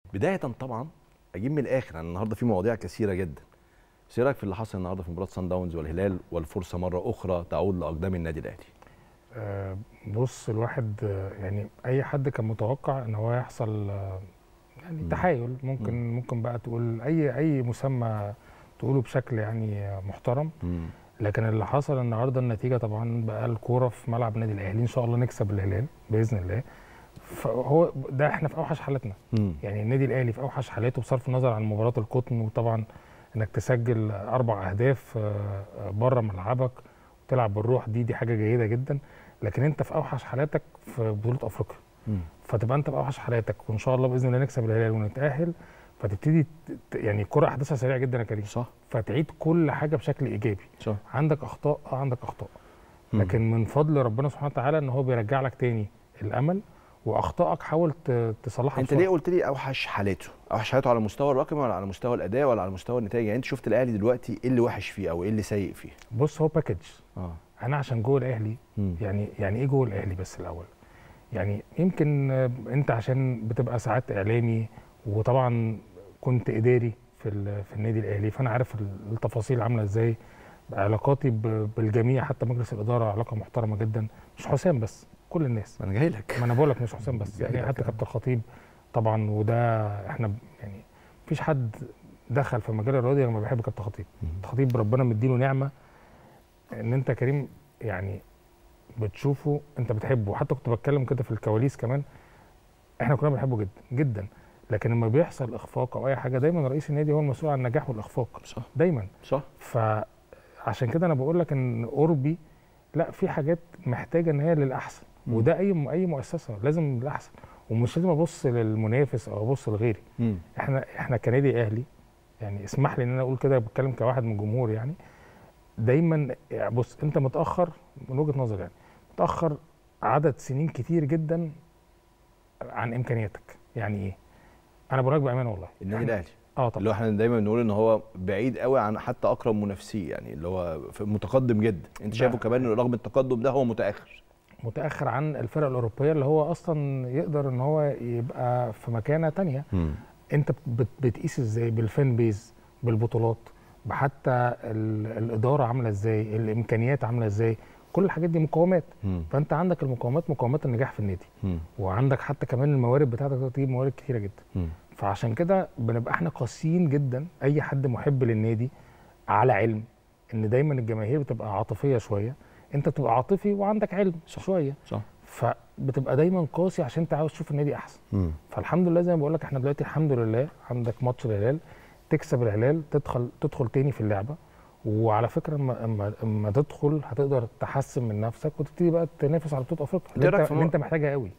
بدايه طبعا اجيب من الاخر يعني النهارده في مواضيع كثيره جدا بس ايه رايك في اللي حصل النهارده في مباراه سان داونز والهلال والفرصه مره اخرى تعود لاقدام النادي الاهلي آه، بص الواحد آه، يعني اي حد كان متوقع ان هو يحصل آه، يعني مم. تحايل ممكن مم. ممكن بقى تقول اي اي مسمى تقوله بشكل يعني آه، محترم مم. لكن اللي حصل النهارده النتيجه طبعا بقى الكوره في ملعب النادي الاهلي ان شاء الله نكسب الهلال باذن الله فهو ده احنا في اوحش حالاتنا مم. يعني النادي الاهلي في اوحش حالاته بصرف النظر عن مباراه القطن وطبعا انك تسجل اربع اهداف بره ملعبك وتلعب بالروح دي دي حاجه جيده جدا لكن انت في اوحش حالاتك في بطوله افريقيا مم. فتبقى انت في اوحش حالاتك وان شاء الله باذن الله نكسب الهلال ونتاهل فتبتدي ت- يعني الكره احداثها سريعه جدا يا كريم صح فتعيد كل حاجه بشكل ايجابي صح عندك اخطاء اه عندك اخطاء مم. لكن من فضل ربنا سبحانه وتعالى ان هو بيرجع لك تاني الامل واخطائك حاول ت- تصلحها انت بسرعة. ليه قلت لي اوحش حالاته اوحش حالاته على مستوى الرقم ولا على مستوى الاداء ولا على مستوى النتائج يعني انت شفت الاهلي دلوقتي ايه اللي وحش فيه او ايه اللي سيء فيه بص هو باكج اه انا عشان جوه الاهلي مم. يعني يعني ايه جوه الاهلي بس الاول يعني يمكن آه، انت عشان بتبقى ساعات اعلامي وطبعا كنت اداري في ال- في النادي الاهلي فانا عارف ال- التفاصيل عامله ازاي علاقاتي ب- بالجميع حتى مجلس الاداره علاقه محترمه جدا مش حسام بس كل الناس انا جاي لك ما انا بقول لك مش حسام بس جاي يعني لك حتى أنا. كابتن الخطيب طبعا وده احنا ب- يعني مفيش حد دخل في مجال الرياضي لما بيحب كابتن الخطيب مم. الخطيب ربنا مديله نعمه ان انت كريم يعني بتشوفه انت بتحبه حتى كنت بتكلم كده في الكواليس كمان احنا كنا بنحبه جدا جدا لكن لما بيحصل اخفاق او اي حاجه دايما رئيس النادي هو المسؤول عن النجاح والاخفاق صح دايما صح فعشان كده انا بقول لك ان قربي لا في حاجات محتاجه ان هي للاحسن مم. وده اي اي مؤسسه لازم للاحسن ومش لازم ابص للمنافس او ابص لغيري مم. احنا احنا كنادي اهلي يعني اسمح لي ان انا اقول كده بتكلم كواحد من الجمهور يعني دايما يعني بص انت متاخر من وجهه نظري يعني متاخر عدد سنين كتير جدا عن امكانياتك يعني ايه انا بقول لك بامانه والله النادي إحنا- الاهلي اه طبعا اللي هو احنا دايما بنقول ان هو بعيد قوي عن حتى اقرب منافسيه يعني اللي هو في- متقدم جدا انت ده- شايفه كمان إنه رغم التقدم ده هو متاخر متاخر عن الفرق الاوروبيه اللي هو اصلا يقدر ان هو يبقى في مكانه تانية انت بت- بتقيس ازاي بالفان بيز بالبطولات بحتى ال- الاداره عامله ازاي الامكانيات عامله ازاي كل الحاجات دي مقومات مم. فانت عندك المقومات مقومات النجاح في النادي مم. وعندك حتى كمان الموارد بتاعتك تقدر تجيب موارد كتيره جدا مم. فعشان كده بنبقى احنا قاسيين جدا اي حد محب للنادي على علم ان دايما الجماهير بتبقى عاطفيه شويه انت بتبقى عاطفي وعندك علم صح. شويه صح فبتبقى دايما قاسي عشان انت عاوز تشوف النادي احسن مم. فالحمد لله زي ما بقول لك احنا دلوقتي الحمد لله عندك ماتش الهلال تكسب الهلال تدخل تدخل تاني في اللعبه وعلى فكره اما اما اما تدخل هتقدر تحسن من نفسك وتبتدي بقى تنافس على بطوله افريقيا إيه اللي رأيك انت, في اللي مو- انت محتاجها قوي